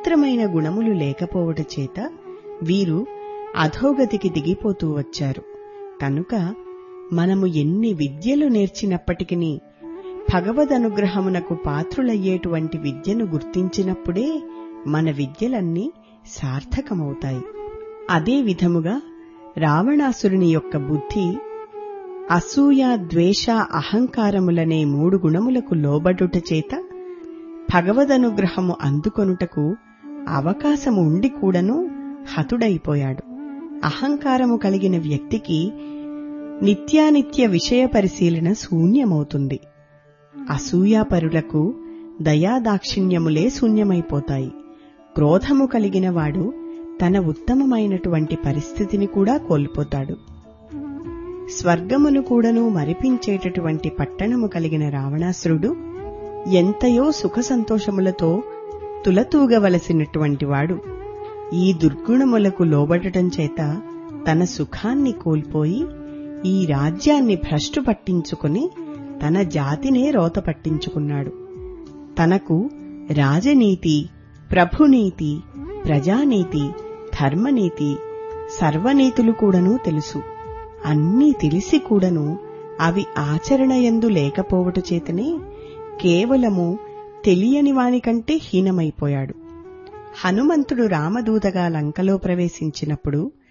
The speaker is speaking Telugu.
పవిత్రమైన గుణములు లేకపోవట చేత వీరు అధోగతికి దిగిపోతూ వచ్చారు కనుక మనము ఎన్ని విద్యలు నేర్చినప్పటికీ భగవదనుగ్రహమునకు పాత్రులయ్యేటువంటి విద్యను గుర్తించినప్పుడే మన విద్యలన్నీ సార్థకమవుతాయి అదే విధముగా రావణాసురుని యొక్క బుద్ధి అసూయ ద్వేష అహంకారములనే మూడు గుణములకు లోబడుట చేత భగవదనుగ్రహము అందుకొనుటకు అవకాశము ఉండి కూడాను హతుడైపోయాడు అహంకారము కలిగిన వ్యక్తికి నిత్యానిత్య విషయ పరిశీలన శూన్యమవుతుంది అసూయాపరులకు దయాదాక్షిణ్యములే శూన్యమైపోతాయి క్రోధము కలిగిన వాడు తన ఉత్తమమైనటువంటి పరిస్థితిని కూడా కోల్పోతాడు స్వర్గమును కూడాను మరిపించేటటువంటి పట్టణము కలిగిన రావణాసురుడు ఎంతయో సుఖ సంతోషములతో తులతూగవలసినటువంటి వాడు ఈ దుర్గుణములకు లోబడటం చేత తన సుఖాన్ని కోల్పోయి ఈ రాజ్యాన్ని భ్రష్టు పట్టించుకుని తన జాతినే రోత పట్టించుకున్నాడు తనకు రాజనీతి ప్రభునీతి ప్రజానీతి ధర్మనీతి సర్వనీతులు కూడాను తెలుసు అన్నీ తెలిసి కూడాను అవి ఆచరణయందు లేకపోవట చేతనే కేవలము తెలియని వానికంటే హీనమైపోయాడు హనుమంతుడు రామదూతగా లంకలో ప్రవేశించినప్పుడు